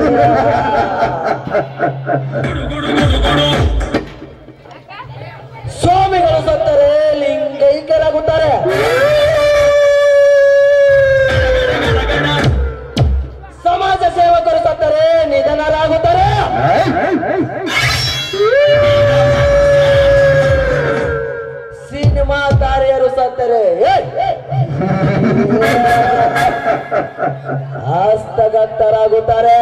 ಸ್ವಾಮಿಗಳು ಸತ್ತರೆ ಲಿಂಗೈಕ್ಯರಾಗುತ್ತಾರೆ ಸಮಾಜ ಸೇವಕರು ಸತ್ತರೆ ನಿಧನರಾಗುತ್ತಾರೆ ಸಿನಿಮಾ ತಾರೆಯರು ಸತ್ತರೆ ಏ, ಹಸ್ತಗತರಾಗುತ್ತಾರೆ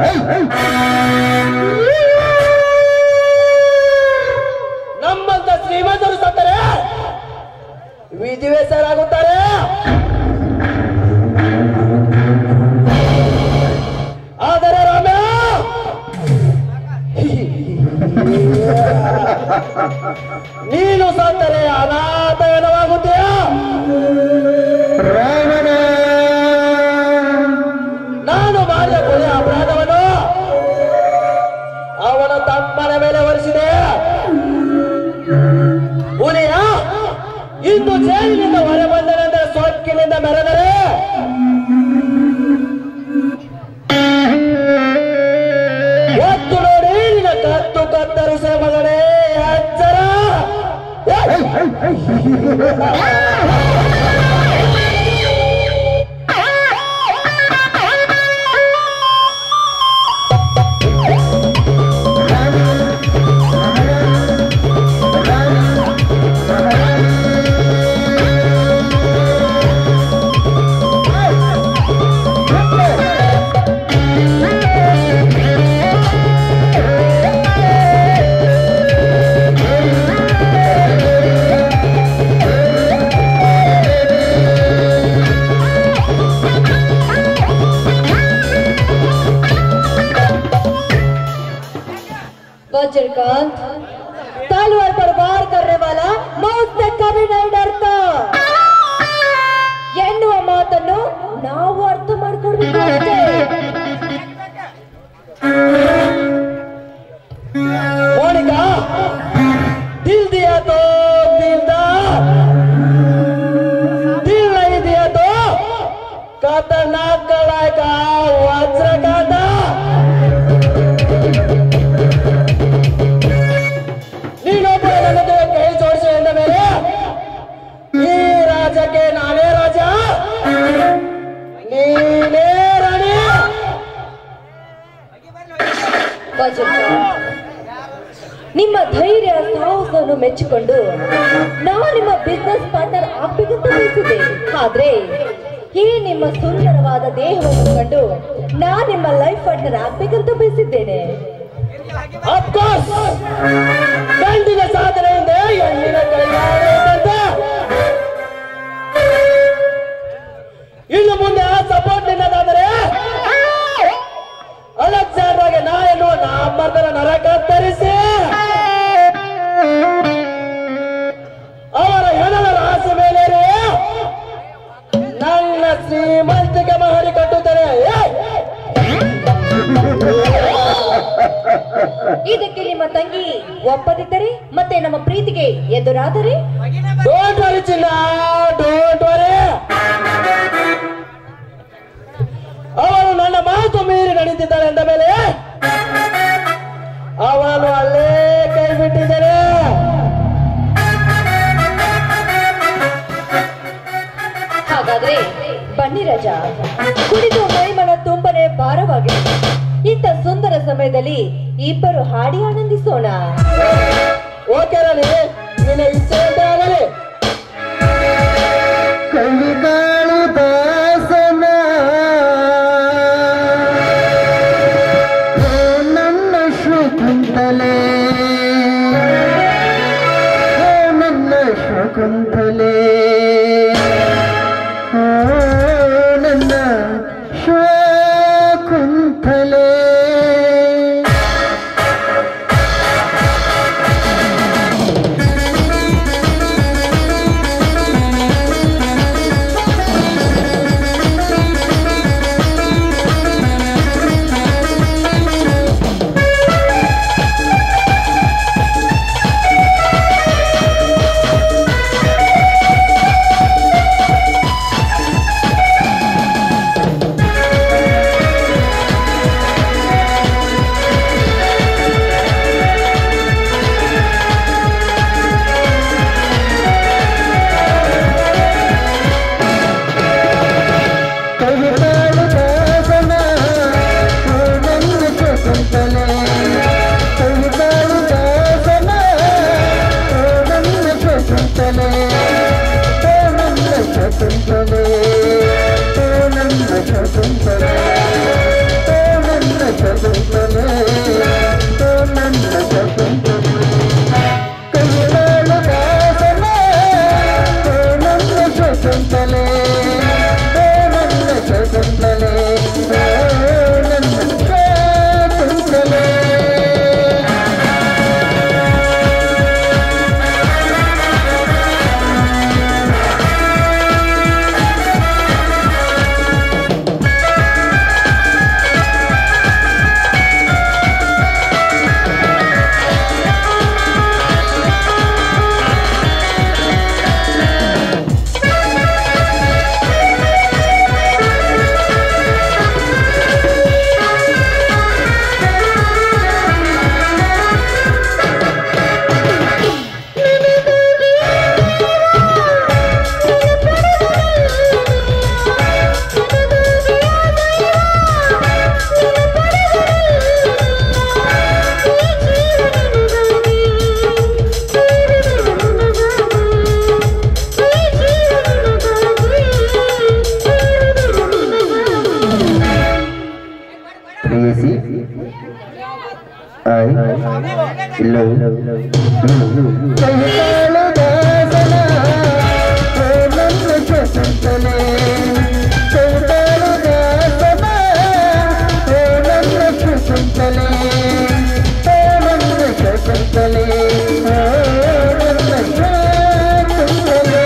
ನಮ್ಮಂತ ಶ್ರೀಮಂತರು ಸತ್ತರೆ ವಿಧಿವೇಶರಾಗುತ್ತಾರೆ ಆದರೆ ರಾಮ ನೀನು ಸತ್ತರೆ ಅನಾಥಯನವಾಗುತ್ತೀಯ ನಾನು ಮಾಡಿದ ಕೊಲೆ ಅಪರಾಧವನ್ನು ಅವನ ತಮ್ಮನ ಮೇಲೆ ಹೊರಿಸಿದೆ ಹುಲಿಯ ಇಂದು ಜೈಲಿನಿಂದ ಹೊರ ಬಂದನೆಂದರೆ ಸೊಕ್ಕಿನಿಂದ ಮೆರೆದರೆ ಎತ್ತು ನೋಡಿ ನಿನ್ನ ಕತ್ತು ಕತ್ತರಿಸ ಮಗನೇ ಎಚ್ಚರ वज्रकांत तलवार पर वार करने वाला मौत से कभी नहीं डरता ಎನ್ನುವ ಮಾತನ್ನು ನಾವು ಅರ್ಥ ಮಾಡ್ಕೊಳ್ಬೇಕು ಅಷ್ಟೇ मोनिका दिल दिया तो दिलदार दिल नहीं दिया तो खतरनाक कड़ाई का वज्र काटा ನೀನೊಬ್ಬ ನನ್ನ ಜೊತೆ ಕೈ ಜೋಡಿಸಿ ಎಂದ ಮೇಲೆ ಈ ರಾಜ್ಯಕ್ಕೆ ನಾನೇ ರಾಜ ನೀನೇ ರಾಣಿ ವಜ್ರಕಾಂತ್ ನಿಮ್ಮ ಧೈರ್ಯ ಸಾಹಸವನ್ನು ಮೆಚ್ಚಿಕೊಂಡು ನಾವು ನಿಮ್ಮ ಬಿಸ್ನೆಸ್ ಪಾರ್ಟ್ನರ್ ಆಗ್ಬೇಕಂತ ಬಯಸಿದ್ದೆ ಆದ್ರೆ ಈ ನಿಮ್ಮ ಸುಂದರವಾದ ದೇಹವನ್ನು ಕಂಡು ನಾ ನಿಮ್ಮ ಲೈಫ್ ಪಾರ್ಟ್ನರ್ ಆಗ್ಬೇಕಂತ ಬಯಸಿದ್ದೇನೆ ಅಫ್ಕೋರ್ಸ್ ಗಂಡಿನ ಸಾಧನೆಯಿಂದ ಹೆಣ್ಣಿನ ಕೈಯಾರ ಇದ್ದಂತೆ ಇನ್ನು ಮುಂದೆ ಆ ಸಪೋರ್ಟ್ ನಿನ್ನದಾದರೆ ಅಲೆಕ್ಸಾಂಡ್ರಾಗೆ ನಾ ಎನ್ನುವ ನಾಮರ್ದನ ನರ ಕತ್ತರಿಸಿ ಅವರ ಹೆಣದ ರಾಶಿ ಮೇಲೆ ನನ್ನ ಶ್ರೀಮಂತಿಕೆ ಮಹಡಿ ಕಟ್ಟುತ್ತೇನೆ ಏಯ್! ಇದಕ್ಕೆ ನಿಮ್ಮ ತಂಗಿ ಒಪ್ಪದಿದ್ದರೆ ಮತ್ತೆ ನಮ್ಮ ಪ್ರೀತಿಗೆ ಎದುರಾದರೆ ಡೋಂಟ್ ವರಿ ಚಿನ್ನ ಡೋಂಟ್ ವರಿ ಅವಳು ನನ್ನ ಮಾತು ಮೀರಿ ನಡೀತಿದ್ದಾಳೆ ಎಂದ ಮೇಲೆ ಅವಳು ಅಲ್ಲೇ ಕೈ ಬಿಟ್ಟಿದ್ದೇನೆ ಹಾಗಾದ್ರೆ ಬನ್ನಿ ರಜ ಕುಡಿದು ಮೈಮನ ತುಂಬನೆ ಭಾರವಾಗಿದೆ ಇಂಥ ಸುಂದರ ಸಮಯದಲ್ಲಿ ಇಬ್ಬರು ಹಾಡಿ ಆನಂದಿಸೋಣ ಓಕೆ ರಾಣಿ ನಿನ್ನ ಇಚ್ಛೆಯಂತೆ ಆಗಲಿ ಕವಿಗಳು ದಾಸನ ಓ ನನ್ನ ಶಕುಂತಲೆ ಓ ನನ್ನ ಶಕುಂತಲೆ ಓ ನನ್ನ ಶಕುಂತಲೆ I love you. ಕೈಕಾಲು ದಾಸನ ಓ ನನ್ನ ಶಕುಂತಲೆ ಕೈಕಾಲು ದಾಸನ ಓ ನನ್ನ ಶಕುಂತಲೆ ಓ ನನ್ನ ಶಕುಂತಲೆ ಓ ನನ್ನ ಶಕುಂತಲೆ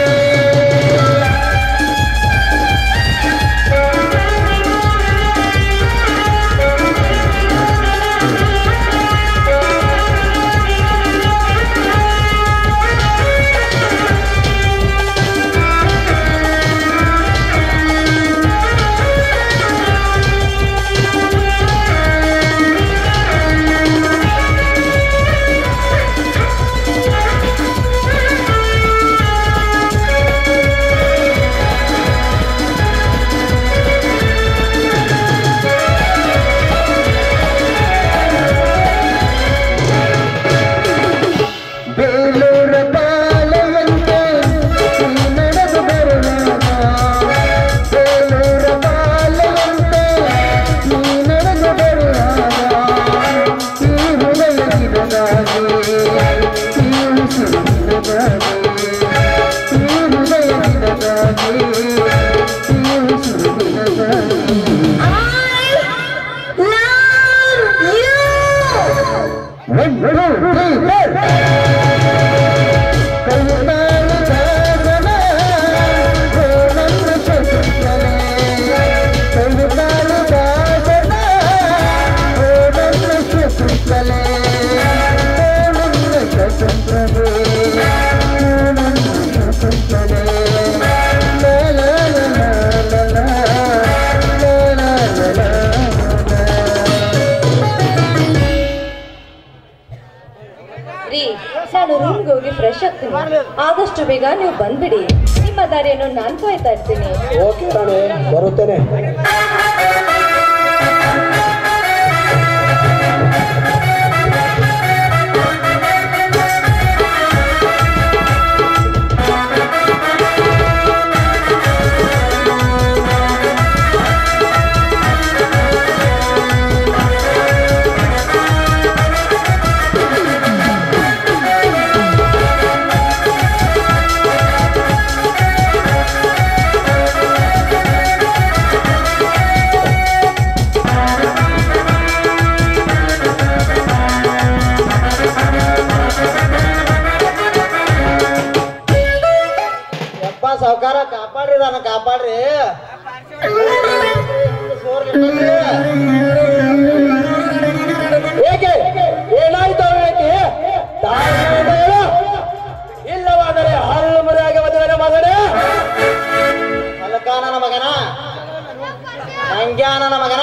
ಬೇಲೂರ ಬಾಲೆಯಂತೆ ನೀ ನಡೆದು ಬರುವಾಗ ಬೇಲೂರ ಬಾಲೆಯಂತೆ ನೀ ನಡೆದು ಬರುವಾಗ ಈ ಹೃದಯದಿರದಾಗೆ ಈ ಉಸಿರಿರದಾಗೆ ಈ ಹೃದಯದಿರದಾಗೆ ಈ ಉಸಿರಿರದಾಗೆ One, two, three, four. ಕೈತಾಳು ದಾಸನ ಓ ನನ್ನ ಶಕುಂತಲೆ ಕೈತಾಳು ದಾಸನ ಓ ನನ್ನ ಶಕುಂತಲೆ ಓ ನನ್ನ ಶಕುಂತಲೆ ಓ ನನ್ನ ಶಕುಂತಲೆ ಲಾ ಲಾ ಲಾ ಲಾ ಲಾ ಲಾ ಲಾ ಲಾ ಲಾ ಲಾ. ರೀ ನಾನು ರೂಮ್ಗೆ ಹೋಗಿ ಫ್ರೆಶ್ ಆಗ್ತೀನಿ ಆದಷ್ಟು ಬೇಗ ನೀವು ಬಂದ್ಬಿಡಿ ನಿಮ್ಮ ದಾರಿಯನ್ನು ನಾನು ಕಾಯ್ತಾ ಇರ್ತೀನಿ ಓಕೆ ರಾಣಿ ಬರುತ್ತೇನೆ ಯಪ್ಪ ಸಾವುಕಾರ ಕಾಪಾಡ್ರಿ ನಾನು ಕಾಪಾಡ್ರಿ ಏಕೆ ಏನಾಯ್ತು ಅವನಿಗೆ ತಾಯಿಯಿಂದ ಹೇಳು ಇಲ್ಲವಾದರೆ ಹಲ್ಲು ಮುರಿಯಾಗಿ ಮದುವೆ ಮಗನೇ ಅಲಕ ನನ್ನ ಮಗನ ಹಂಗ್ಯಾ ನನ್ನ ಮಗನ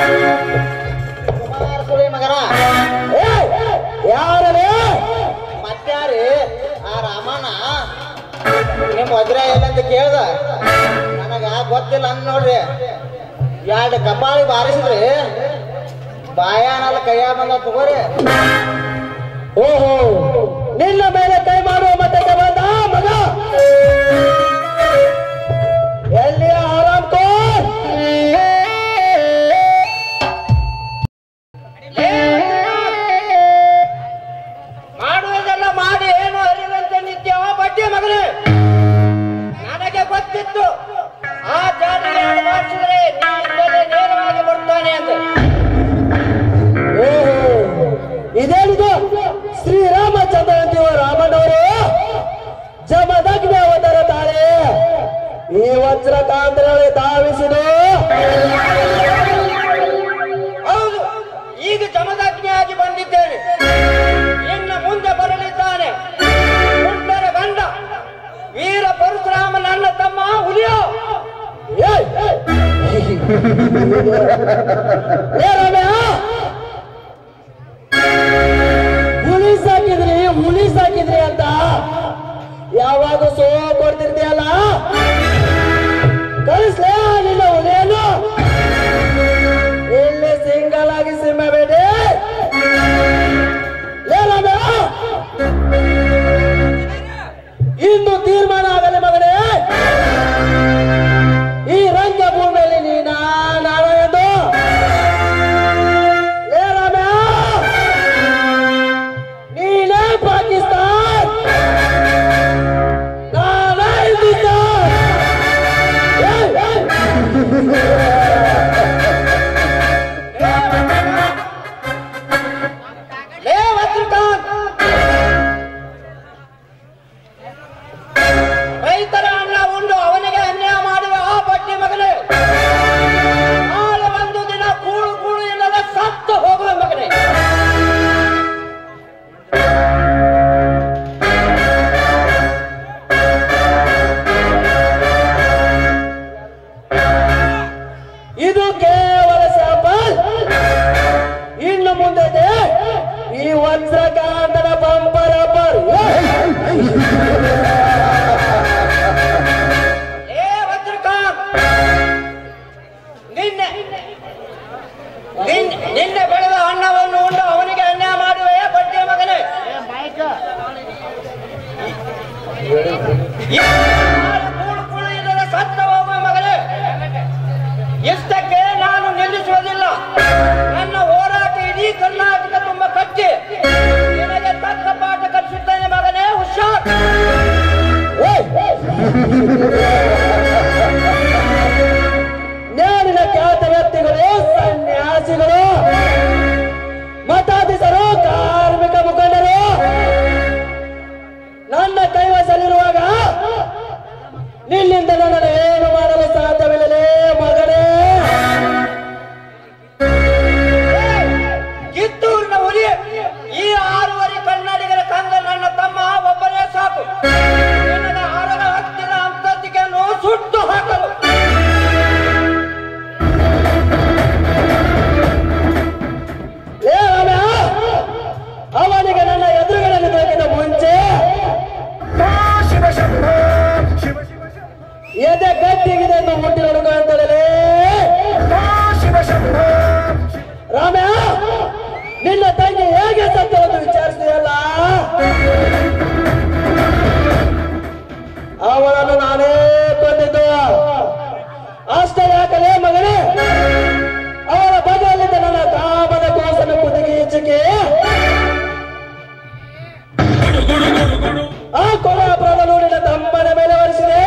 ಕುಮಾರ ಸುಳಿ ಮಗನ ಏ ಯಾರನೇ ಮತ್ಯಾರಿ ಆ ರಾಮಣ್ಣ ನಿಮ್ ವಜ್ರ ಎಲ್ಲಂತ ಕೇಳ್ದ ನನಗ ಗೊತ್ತಿಲ್ಲ ಅಂದ್ ನೋಡ್ರಿ ಎರಡು ಕಪಾಳಿ ಬಾರಿಸಿದ್ರಿ ಬಾಯಾನಲ್ಲ ಕೈಯ ಬಂದ ತಗೋರಿ ಓಹೋ ನಿನ್ನ ಮೇಲೆ ಕೈ ಮಾಡುವ ಮಟ್ಟಕ್ಕೆ ಬಂದ ಮಗ ಎಲ್ಲಿಯ ಆರಾಮ್ ಕೋರ್ ಮಾಡುವುದೆಲ್ಲ ಮಾಡಿ ಏನು ಅರಿವಂತೆ ನಿತ್ಯವ ಬಡ್ಡಿ ಮಗನೇ ನನಗೆ ಗೊತ್ತಿತ್ತು ಆ ಜಾತಿಗೆ ಮಾಡಿಸಿದ್ರೆ ನೀನಿಂದಲೇ ನೇರವಾಗಿ ಬರ್ತಾನೆ ಅಂತ ಓಹೋ ಇದೇನಿದು ಶ್ರೀರಾಮಚಂದ್ರಂತಿವ ರಾಮನವರು ಜಮದಗ್ನ ಅವತಾರ ತಾಳೆ ಈ ವಜ್ರಕಾಂತರಲ್ಲಿ ಧಾವಿಸಿದು ಹೌದು ಈಗ ಜಮದಗ್ನಿಯಾಗಿ ಬಂದಿದ್ದೇನೆ ಇನ್ನು ಮುಂದೆ ಬರಲಿದ್ದಾನೆ ಮುಂದರ ಗಂಡ ವೀರ ಪರಶುರಾಮ ನನ್ನ ತಮ್ಮ ಹುಲಿಯೋ ಏಯ್! ಏ ರಮ್ಯ! ಹುಲಿ ಸಾಕಿದ್ರಿ ಹುಲಿ ಸಾಕಿದ್ರಿ ಅಂತ ಯಾವಾಗ ಸೋ ಕೊಡ್ತಿರ್ತೀಯಲ್ಲ ಕಳಿಸ್ಲೇ ನಿನ್ನ ಹುಲಿಯನ್ನು ಇಲ್ಲಿ ಸಿಂಗಲ್ ಆಗಿ ಸಿಂಹ ಬೇಡಿ ಏ ರಮ್ಯ! ಇನ್ನು ತೀರ್ಮಾನ ಆಗಲಿ ಮಗನೇ ಈ ರಂಗಭೂಮಿಯಲ್ಲಿ ನೀನಾ ನಾನು ಎಂದು ಜ್ಞಾನಿನ ಖ್ಯಾತ ವ್ಯಕ್ತಿಗಳು ಸನ್ಯಾಸಿಗಳು ಮತಾಧೀಶರು ಕಾರ್ಮಿಕ ಮುಖಂಡರು ನನ್ನ ಕೈವಶಲಿರುವಾಗ ನಿನ್ನಿಂದ ನನ್ನನ್ನು ಏನು ಮಾಡಲು ಸಾಧ್ಯವಿಲ್ಲಲೇ ಮಗನೇ ಕಿತ್ತೂರಿನ ಹುಲಿ ಈ ಆರೂವರೆ ಕನ್ನಡಿಗರ ಕಂದ ನನ್ನ ತಮ್ಮ ಒಬ್ಬನೇ ಸಾಕು ನಿನಗೆ ಆರನ ಹತ್ತಿರ ಅಂತಸ್ತಿಗೆಯನ್ನು ಸುಟ್ಟು ಹಾಕಲು ಏ ರಾಮ ಅವನಿಗೆ ನನ್ನ ಎದುರುಗಡೆ ನಿಲ್ಲಕ್ಕಿಂತ ಮುಂಚೆ ಎದೆ ಗಟ್ಟಿಗಿದೆ ಎಂದು ಮುಟ್ಟಿ ನೋಡುಕ ಅಂತಲೇ ರಾಮ ನಿನ್ನ ತಂಗಿ ಹೇಗೆ ಸತ್ತು ಎಂದು ವಿಚಾರಿಸಿದೆಯಲ್ಲ ಅವಳನ್ನು ನಾನೇ ಕೊಂದಿದ್ದು ಅಷ್ಟೇ ಯಾಕಲೇ ಮಗನೇ ಅವಳ ಬದಲಿದ್ದ ನನ್ನ ಕಾಮದ ಕೋಸನ್ನು ಕುದಿಗೆ ಈಚೆಗೆ ಆ ಕೊಡ ಅಪರಾಧ ನೋಡಿನ ತಮ್ಮನ ಮೇಲೆ ಒರೆಸಿದೆ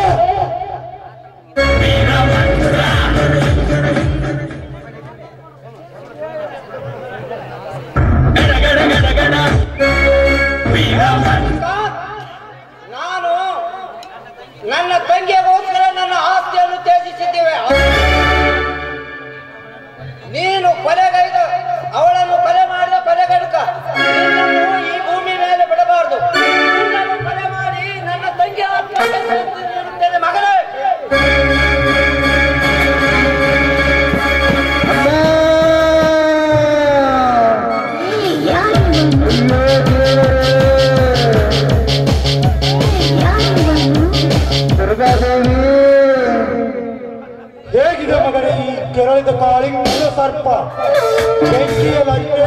ನಾನು ನನ್ನ ತಂಗಿಗೋಸ್ಕರ ನನ್ನ ಆಸ್ತಿಯನ್ನು ತ್ಯಜಿಸಿದ್ದೇವೆ ನೀನು ಕೊಲೆಗೈದ ಅವಳನ್ನು ಕೊಲೆ ಮಾಡಿದ ಕೊಲೆಗಡುಕ ನಿನ್ನನ್ನು ಈ ಭೂಮಿ ಮೇಲೆ ಬಿಡಬಾರದು ನಿನ್ನನ್ನು ಕೊಲೆ ಮಾಡಿ ನನ್ನ ತಂಗಿ ಆತ್ಮಕ್ಕೆ ಶಾಂತಿ ನೀಡುತ್ತೇನೆ ಮಗಳೇ ಹೇಗಿದೆ ಮಗನೇ ಈ ಕೆರಳಿದ ಕಾಳಿಂಗ ಸರ್ಪ ಬೆಂಕಿಯ ಲಗ್ಗೆ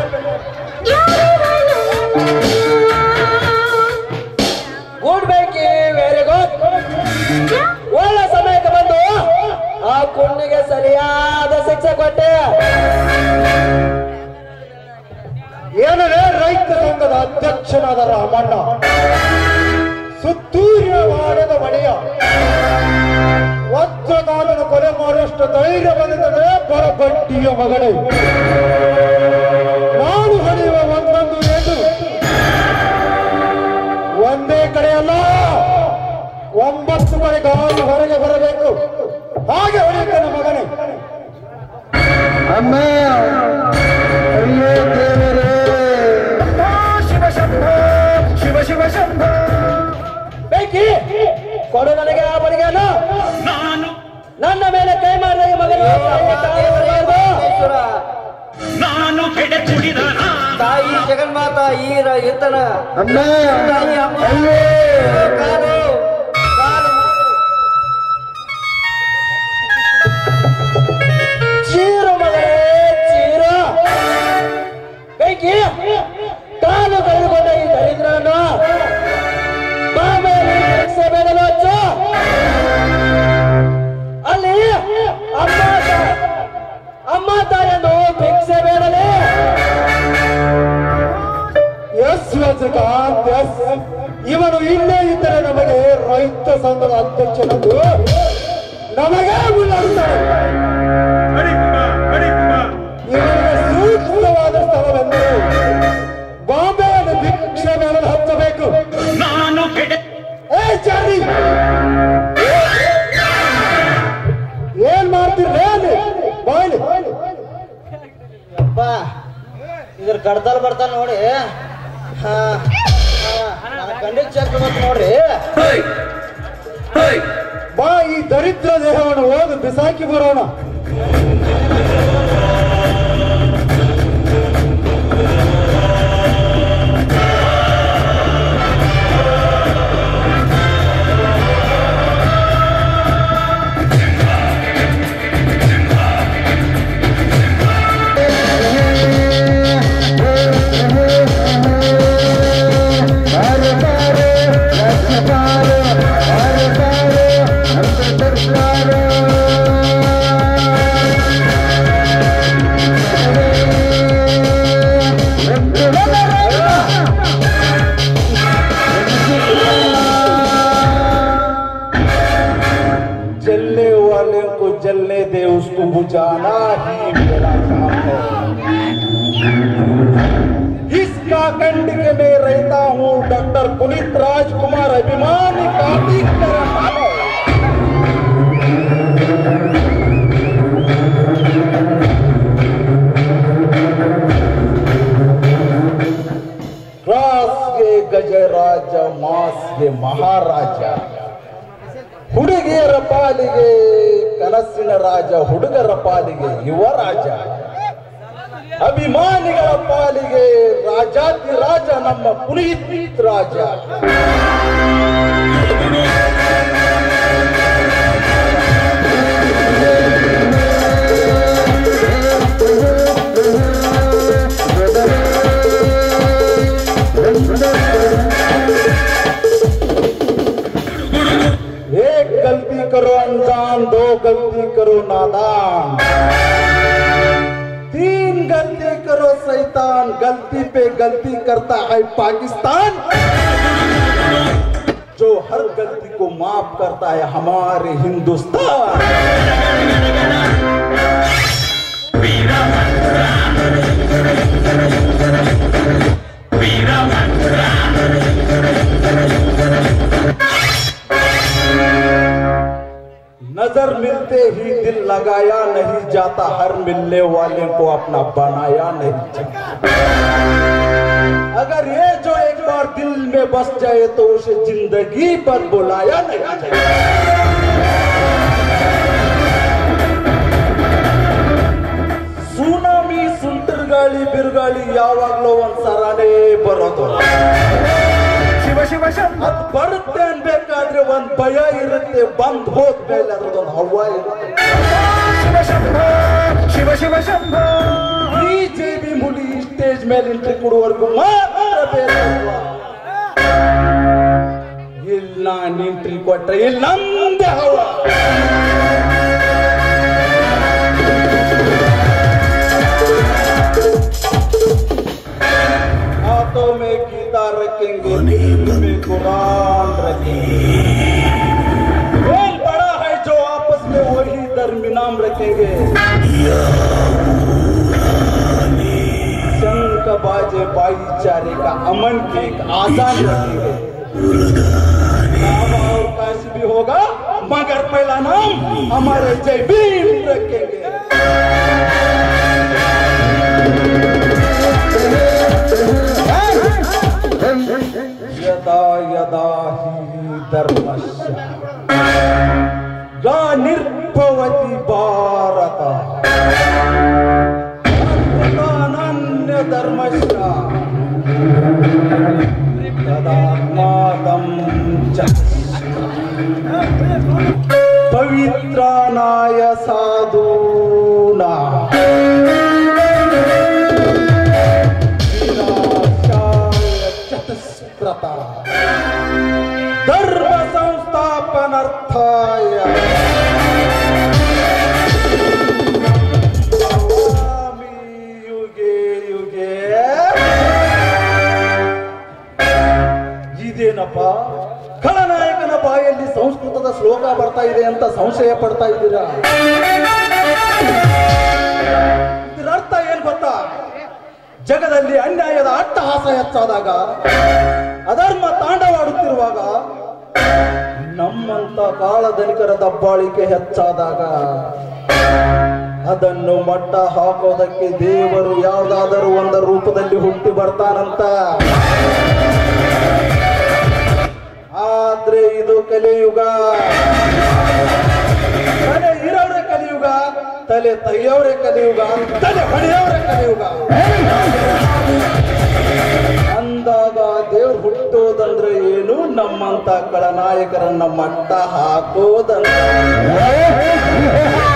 ಗುಡ್ ಬೆಂಕಿ ವೆರಿ ಗುಡ್ ಒಳ್ಳೆ ಸಮಯಕ್ಕೆ ಬಂದು ಆ ಕುಣ್ಣಿಗೆ ಸರಿಯಾದ ಶಿಕ್ಷೆ ಕೊಟ್ಟೆ ಏನರೇ ರೈತ ಸಂಘದ ಅಧ್ಯಕ್ಷನಾದ ರಾಮಣ್ಣ ಸುತ್ತೂರಿನ ವಾಡದ ಒಡೆಯ ವಜ್ರಗಾಮನ ಕೊಲೆ ಮಾಡುವಷ್ಟು ಧೈರ್ಯ ಬಂದಿದ್ದರೆ ಬರಬಡ್ಡಿಯ ಮಗಳೇ ನಾನು ಹೊಡೆಯುವ ಒಂದೊಂದು ಏಟು ಒಂದೇ ಕಡೆ ಅಲ್ಲ ಒಂಬತ್ತು ಕಡೆ ಗಾಳಿ ಹೊರಗೆ ಬರಬೇಕು ಹಾಗೆ ಹೊಡೆಯುತ್ತೇನೆ ಮಗನೇ ಅಮ್ಮ ಅಯ್ಯೋ ದೇವರೇ ಶಿವ ಶಂಭೋ ಶಿವ ಶಿವ ಶಂಭೋ ಬೇಕಿ ಕೊಡು ನನಗೆ ಆ ಬಡಿಗೆಯನ್ನು ನನ್ನ ಮೇಲೆ ಕೈ ಮಾಡಿದ ಈ ಮಗನು ತಪ್ಪಿ ತಾಯಿ ಬರಬಾರ್ದು. ನಾನು ಕೆಡೆ ಕುಡಿದ ತಾಯಿ ಜಗನ್ಮಾತ ಈರ ಇರ್ತನ ಅಮ್ಮ ತಾಯಿ ಅಮ್ಮ ಅಯ್ಯೋ. ಕಾಲು ಕಾಲು ಚೀರು ಮಗಳೇ ಚೀರು ಬೇಕಿ ಕಾಲು ಕಳೆದುಕೊಂಡ ಈ ದರಿದ್ರನು ಬಾಂಬೆಯಲ್ಲಿ ಭಿಕ್ಷೆ ಬೇಡಲು ಹಚ್ಚು ಅಲ್ಲಿ ಅಮ್ಮ ತಾ- ಅಮ್ಮ ತಾಯನ್ನು ಭಿಕ್ಷೆ ಬೇಡಲೇ ಎಸ್ ರಜಕಾಂತ್ ಎಸ್ ಇವನು ಇಲ್ಲೇ ಇದ್ದರೆ ನಮಗೆ ರೈತ ಸಂಘದ ಅಧ್ಯಕ್ಷನದು ನಮಗೆ ಮುನ್ನಡೆಸ್ತಾರೆ ಇವರಿಗೆ ಸೂಕ್ತವಾದ ಸ್ಥಳವೆಂದರೆ ಬಾಂಬೆಯನ್ನು ಭಿಕ್ಷೆ ಮಾಡಲು ಹಚ್ಚಬೇಕು ನಾನು ಕೆಡೆ ಏ ಚಾರಿ ಏನ್ ಮಾಡ್ತಿರ್ಲೇ ಅಲ್ಲಿ ಬಾಯ್ಲಿ ಅಪ್ಪ ಇದ್ರ ಕಡ್ತಲ್ ಬರ್ತಾನ ನೋಡಿ ಹಾ ಕಂಡಿಲ್ ಚೆಕ್ ಬಂತು ನೋಡ್ರಿ ಬಾ ಈ ದರಿದ್ರ ದೇಹವನ್ನು ಹೋಗಿ ಬಿಸಾಕಿ ಬರೋಣ जलने वाले को जलने दे उसको बुझाना ही मेरा काम है इसका कंड के में रहता हूँ डॉक्टर पुनीत राजकुमार अभिमानी कार्तिक मेरा नाम है ರಾಸ್ಗೆ ಗಜರಾಜ ಮಾಸ್ಗೆ ಮಹಾರಾಜ ಹುಡುಗಿಯರ ಪಾಲಿಗೆ ಕನಸಿನ ರಾಜ ಹುಡುಗರ ಪಾಲಿಗೆ ಯುವರಾಜ ಅಭಿಮಾನಿಗಳ ಪಾಲಿಗೆ ರಾಜಾತಿ ರಾಜ ನಮ್ಮ ಪುನೀತ್ ರಾಜ एक गलती करो अनजान दो गलती करो नादान तीन गलती करो शैतान गलती पे गलती करता है पाकिस्तान जो हर गलती को माफ करता है हमारे हिंदुस्तान नजर मिलते ही दिल लगाया नहीं जाता हर मिलने वाले को अपना बनाया नहीं जाता अगर ये जो एक बार दिल में बस जाए तो उसे जिंदगी पर बुलाया नहीं जाता ಸುನಾಮಿ ಸುಂಟರ್ ಗಾಳಿ ಬಿರುಗಾಳಿ ಯಾವಾಗ್ಲೋ ಒಂದ್ಸರಾನೇ ಬರೋದು ಶಿವ ಶಿವ ಶಂಭ ಅದ್ ಬರುತ್ತೆ ಅನ್ಬೇಕಾದ್ರೆ ಒಂದ್ ಭಯ ಇರುತ್ತೆ ಬಂದ್ ಹೋದ್ಮೇಲೆ ಅದ್ರದೊಂದು ಹವ್ವ ಇರುತ್ತೆ ಶಿವ ಶಂಭ ಶಿವ ಶಿವ ಶಂಭ ಈ ಜೇಬಿ ಮುಡಿ ಸ್ಟೇಜ್ ಮೇಲೆ ಎಂಟ್ರಿ ಕೊಡುವವರೆಗೂ ಮಾತ್ರ ಬೇರೆ ಹವ್ವ. ಇಲ್ಲಿ ನಾನ್ ಎಂಟ್ರಿ ಕೊಟ್ರೆ ಇಲ್ಲಿ ನಮ್ದೇ ಹವ हाथों में गीता रखेंगे दिल में कुरान रखेंगे बोल बड़ा है जो आपस में वही दरमिनाम रखेंगे शंख बाजे भाईचारे का अमन के एक आजान रखेंगे काबा और काशी भी होगा मगर पहला नाम हमारे जय भीम रखेंगे यदा यदा हि धर्मस्य ग्लानिर्भवति भारत अनन्य धर्मस्य तदात्मादं च पवित्राणाय साधूना विनाशाय चतुष्कृता धर्म संस्थापनार्थाय भवामि युगे युगे ಇದೇನಪ್ಪ ಖಳನಾಯಕನ ಬಾಯಲ್ಲಿ ಸಂಸ್ಕೃತದ ಶ್ಲೋಕ ಬರ್ತಾ ಇದೆ ಅಂತ ಸಂಶಯ ಪಡ್ತಾ ಇದ್ದೀರಾ ಇದರ ಅರ್ಥ ಏನ್ ಗೊತ್ತಾ ಜಗದಲ್ಲಿ ಅನ್ಯಾಯದ ಅಟ್ಟಹಾಸ ಹೆಚ್ಚಾದಾಗ ಅಧರ್ಮ ತಾಂಡವಾಡುತ್ತಿರುವಾಗ ನಮ್ಮಂತ ಕಾಳಧನಿಕರ ದಬ್ಬಾಳಿಕೆ ಹೆಚ್ಚಾದಾಗ ಅದನ್ನು ಮಟ್ಟ ಹಾಕೋದಕ್ಕೆ ದೇವರು ಯಾವುದಾದರೂ ಒಂದು ರೂಪದಲ್ಲಿ ಹುಟ್ಟಿ ಬರ್ತಾನಂತ ಆದ್ರೆ ಇದು ಕಲಿಯುಗ ತಲೆ ಇರೋರೇ ಕಲಿಯುಗ ತಲೆ ತೆಗೆಯೋರೇ ಕಲಿಯುಗ ತಲೆ ಹೊಡೆಯೋರೇ ಕಲಿಯುಗ ಅಂದಾಗ ದೇವ್ರು ಹುಟ್ಟೋದಂದ್ರೆ ಏನು ನಮ್ಮಂತ ಕಳನಾಯಕರನ್ನ ಮಟ್ಟ ಹಾಕೋದಂದ್ರೆ